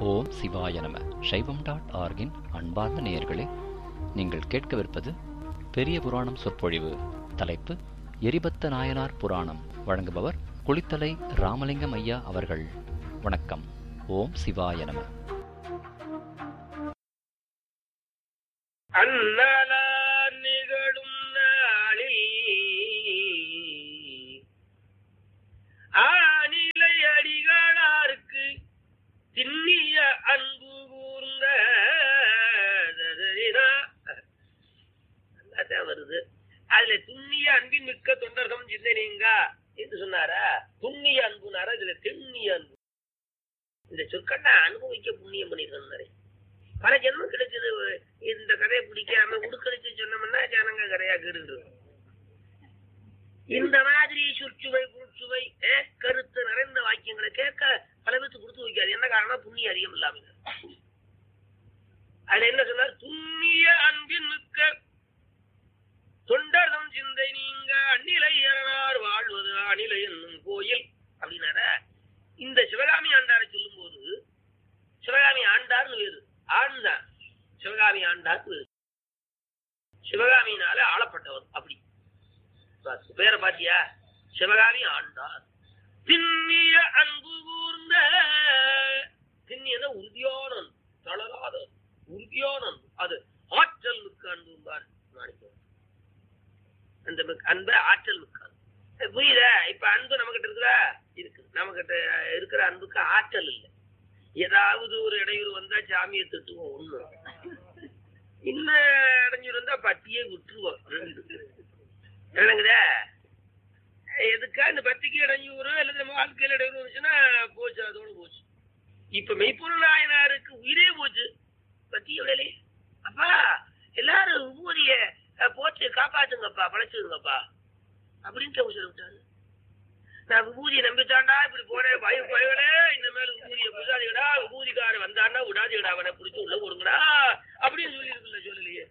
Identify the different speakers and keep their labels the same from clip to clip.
Speaker 1: ஓம் சிவாய நம சைவம் டாட் ஆர்கின் அன்பார்ந்த நேயர்களே நீங்கள் கேட்கவிருப்பது பெரிய புராணம் சொற்பொழிவு தலைப்பு எரிபத்த நாயனார் புராணம் வழங்குபவர் குளித்தலை ராமலிங்கம் ஐயா அவர்கள் வணக்கம் ஓம் சிவாய நம
Speaker 2: அன்னலார் நிகழும் நாளில் ஆநிலை அடிகளார்க்கு திண்ணிய அன்பு கூர்ந்த நல்லாதான் வருது அதுல துண்ணிய அன்பின் மிக்க தொண்டர்தம் சிந்தனைங்க என்று சொன்னாரா துண்ணிய அன்புனாரா இதுல தெண்ணிய அன்பு இந்த சொற்கண்டா அனுபவிக்க புண்ணியம் பண்ணிருக்காரு பல ஜென்மம் கிடைச்சது இந்த கதையை பிடிக்காம உடுக்கடிச்சு சொன்னோம்னா ஜனங்க கதையா கேட்டு இந்த மாதிரி சுற்றுவை புற்றுவை கருத்து நிறைந்த வாக்கியங்களை கேட்க பல பேருக்கு கொடுத்து வைக்காது என்ன காரணம் புண்ணிய அதிகம் இல்லாம அதுல என்ன சொன்னார் துண்ணிய அன்பின் மிக்க தொண்டர்தம் சிந்தை நீங்க அந்நிலை அரணார் வாழ்வது அணிலை என்னும் கோயில் அப்படின்னார இந்த சிவகாமி ஆண்டாரை சொல்லும் போது சிவகாமி ஆண்டார்னு வேறு ஆண்டார் சிவகாமி ஆண்டார் வேறு சிவகாமியினால ஆளப்பட்டவர் அப்படி பேரை பாத்தியா சிவகாமி ஆண்டார் திண்ணிய அன்பு கூர்ந்த திண்ணியன உறுதியான அன்பு, தளராத அன்பு, உறுதியான அன்பு. அது ஆற்றல் மிக்க அன்பும்பார் மாணிக்கம் அந்த மிக்க- அன்பை ஆற்றல் மிக்க அன்பு புரியுதா இப்ப அன்பு நம்ம கிட்ட இருக்குதா இருக்கு நம்ம கிட்ட இருக்கிற அன்புக்கு ஆற்றல் இல்லை ஏதாவது ஒரு இடையூறு வந்தா சாமியை திட்டுவோம் ஒண்ணு இன்னும் இடைஞ்சூர் வந்தா பத்தியே விட்டுருவோம் என்னங்குதா எதுக்கா இந்த பத்திக்கு இடைஞ்சூறு அல்லது நம்ம வாழ்க்கையில் இடையூறு வந்துச்சுன்னா போச்சு அதோட போச்சு இப்ப மெய்ப்பொருள் நாயனாருக்கு உயிரே போச்சு பத்தி எவ்வளவு அப்பா எல்லாரும் விபூதிய அஹ், போட்டு காப்பாத்துங்கப்பா பழைச்சிருங்கப்பா அப்படின்ட்டு அவங்க சொல்லிவிட்டாரு நான் விபூதியை நம்பித்தாண்டா இப்படி போனேன் பய பயங்களே இந்த மேல விபூதியை புசாதிகடா விபூதிக்கார வந்தாண்டா விடாதீங்கடா அவனை பிடிச்சி உள்ள கொடுங்கடா அப்படின்னு சொல்லி இருக்குல்ல சொல்லலையே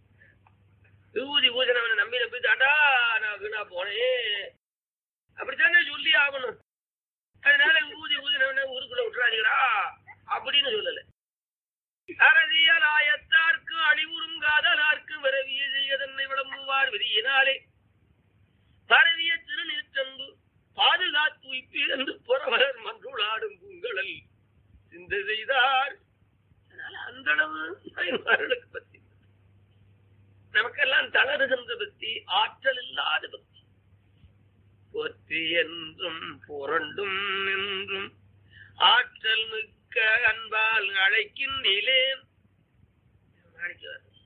Speaker 2: விபூதி பூஜனை அவனை நம்பி நம்பித்தாண்டா நான் வீணா போனேன் அப்படித்தானே சொல்லி ஆகணும் அதனால விபூதி பூஜனை ஊருக்குள்ள விட்டுறாதீங்கடா அப்படின்னு சொல்லல அரசியல் ஆயத்தார்க்கு அழிவுறும் காதலார்க்கு விரவிய செய்யதன்னை விளம்புவார் விதியினாலே பரவிய திருநீற்றன்பு பாதுகாத்து உய்ப்பிழந்து புறவரர் மன்றுளாடும் பூங்கழல் சிந்தை செய்தார் அதனால அந்த அளவு தாய்மார்களுக்கு பத்தி நமக்கெல்லாம் தளருகின்ற பக்தி ஆற்றல் இல்லாத பக்தி போற்றி என்றும் புரண்டும் என்றும் ஆற்றல் மிக்க அன்பால் அழைக்கின்றேன்